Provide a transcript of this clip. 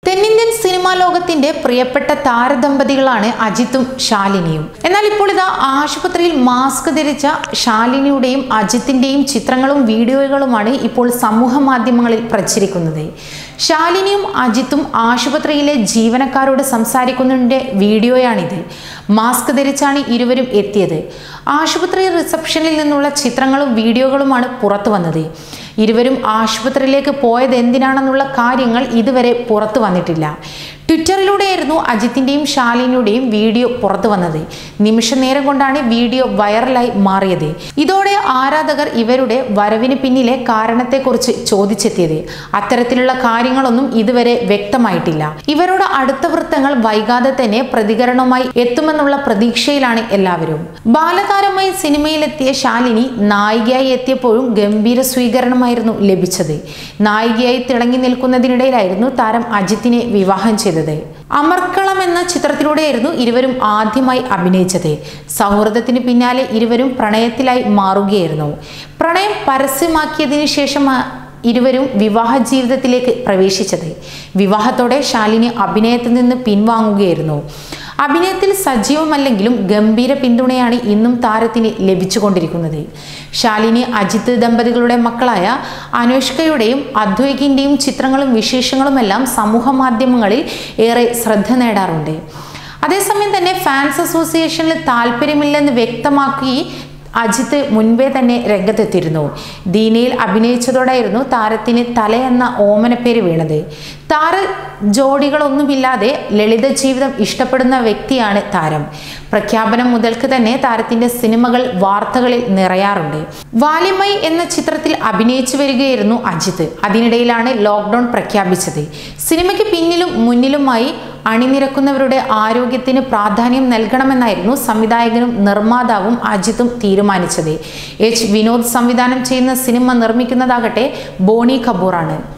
തെന്നിന്ത്യൻ സിനിമാ ലോകത്തിന്റെ പ്രിയപ്പെട്ട താരദമ്പതികളാണ് അജിത്തും ശാലിനിയും എന്നാൽ ഇപ്പോൾ ഇതാ ആശുപത്രിയിൽ മാസ്ക് ധരിച്ച ശാലിനിയുടെയും അജിത്തിന്റെയും ചിത്രങ്ങളും വീഡിയോകളുമാണ് ഇപ്പോൾ സമൂഹ മാധ്യമങ്ങളിൽ പ്രചരിക്കുന്നത് ശാലിനിയും അജിത്തും ആശുപത്രിയിലെ ജീവനക്കാരോട് സംസാരിക്കുന്നതിൻ്റെ വീഡിയോയാണിത് മാസ്ക് ധരിച്ചാണ് ഇരുവരും എത്തിയത് ആശുപത്രി റിസപ്ഷനിൽ നിന്നുള്ള ചിത്രങ്ങളും വീഡിയോകളുമാണ് പുറത്തു വന്നത് ഇരുവരും ആശുപത്രിയിലേക്ക് പോയത് എന്തിനാണെന്നുള്ള കാര്യങ്ങൾ ഇതുവരെ പുറത്തു വന്നിട്ടില്ല ട്വിറ്ററിലൂടെയായിരുന്നു അജിത്തിൻ്റെയും ശാലിനിയുടെയും വീഡിയോ പുറത്തു വന്നത് നിമിഷ നേരം കൊണ്ടാണ് വീഡിയോ വൈറലായി മാറിയത് ഇതോടെ ആരാധകർ ഇവരുടെ വരവിന് പിന്നിലെ കാരണത്തെക്കുറിച്ച് ചോദിച്ചെത്തിയത് അത്തരത്തിലുള്ള കാര്യങ്ങളൊന്നും ഇതുവരെ വ്യക്തമായിട്ടില്ല ഇവരുടെ അടുത്ത വൃത്തങ്ങൾ വൈകാതെ തന്നെ പ്രതികരണവുമായി എത്തുമെന്നുള്ള പ്രതീക്ഷയിലാണ് എല്ലാവരും ബാലതാരമായി സിനിമയിലെത്തിയ ശാലിനി നായികയായി എത്തിയപ്പോഴും ഗംഭീര സ്വീകരണമായിരുന്നു ലഭിച്ചത് നായികയായി തിളങ്ങി നിൽക്കുന്നതിനിടയിലായിരുന്നു താരം അജിത്തിനെ വിവാഹം ചെയ്തത് അമർക്കളം എന്ന ചിത്രത്തിലൂടെയായിരുന്നു ഇരുവരും ആദ്യമായി അഭിനയിച്ചത് സൗഹൃദത്തിന് പിന്നാലെ ഇരുവരും പ്രണയത്തിലായി മാറുകയായിരുന്നു പ്രണയം പരസ്യമാക്കിയതിനു ശേഷം ഇരുവരും വിവാഹ ജീവിതത്തിലേക്ക് പ്രവേശിച്ചത് വിവാഹത്തോടെ ശാലിനി അഭിനയത്തിൽ നിന്ന് പിൻവാങ്ങുകയായിരുന്നു അഭിനയത്തിൽ സജീവമല്ലെങ്കിലും ഗംഭീര പിന്തുണയാണ് ഇന്നും താരത്തിന് ലഭിച്ചുകൊണ്ടിരിക്കുന്നത് ശാലിനി അജിത്ത് ദമ്പതികളുടെ മക്കളായ അനുഷ്കയുടെയും അദ്വൈകിൻ്റെയും ചിത്രങ്ങളും വിശേഷങ്ങളുമെല്ലാം സമൂഹ മാധ്യമങ്ങളിൽ ഏറെ ശ്രദ്ധ നേടാറുണ്ട് അതേസമയം തന്നെ ഫാൻസ് അസോസിയേഷനിൽ താല്പര്യമില്ലെന്ന് വ്യക്തമാക്കി അജിത്ത് മുൻപേ തന്നെ രംഗത്തെത്തിയിരുന്നു ദീനയിൽ അഭിനയിച്ചതോടായിരുന്നു താരത്തിന് തല എന്ന ഓമനപ്പേര് വീണത് താര ജോഡികളൊന്നുമില്ലാതെ ലളിത ജീവിതം ഇഷ്ടപ്പെടുന്ന വ്യക്തിയാണ് താരം പ്രഖ്യാപനം മുതൽക്ക് തന്നെ താരത്തിന്റെ സിനിമകൾ വാർത്തകളിൽ നിറയാറുണ്ട് വാലിമൈ എന്ന ചിത്രത്തിൽ അഭിനയിച്ചു വരികയായിരുന്നു അജിത്ത് അതിനിടയിലാണ് ലോക്ക്ഡൌൺ പ്രഖ്യാപിച്ചത് സിനിമയ്ക്ക് പിന്നിലും മുന്നിലുമായി അണിനിരക്കുന്നവരുടെ ആരോഗ്യത്തിന് പ്രാധാന്യം നൽകണമെന്നായിരുന്നു സംവിധായകനും നിർമ്മാതാവും അജിത്തും തീരുമാനിച്ചത് എച്ച് വിനോദ് സംവിധാനം ചെയ്യുന്ന സിനിമ നിർമ്മിക്കുന്നതാകട്ടെ ബോണി കപൂറാണ്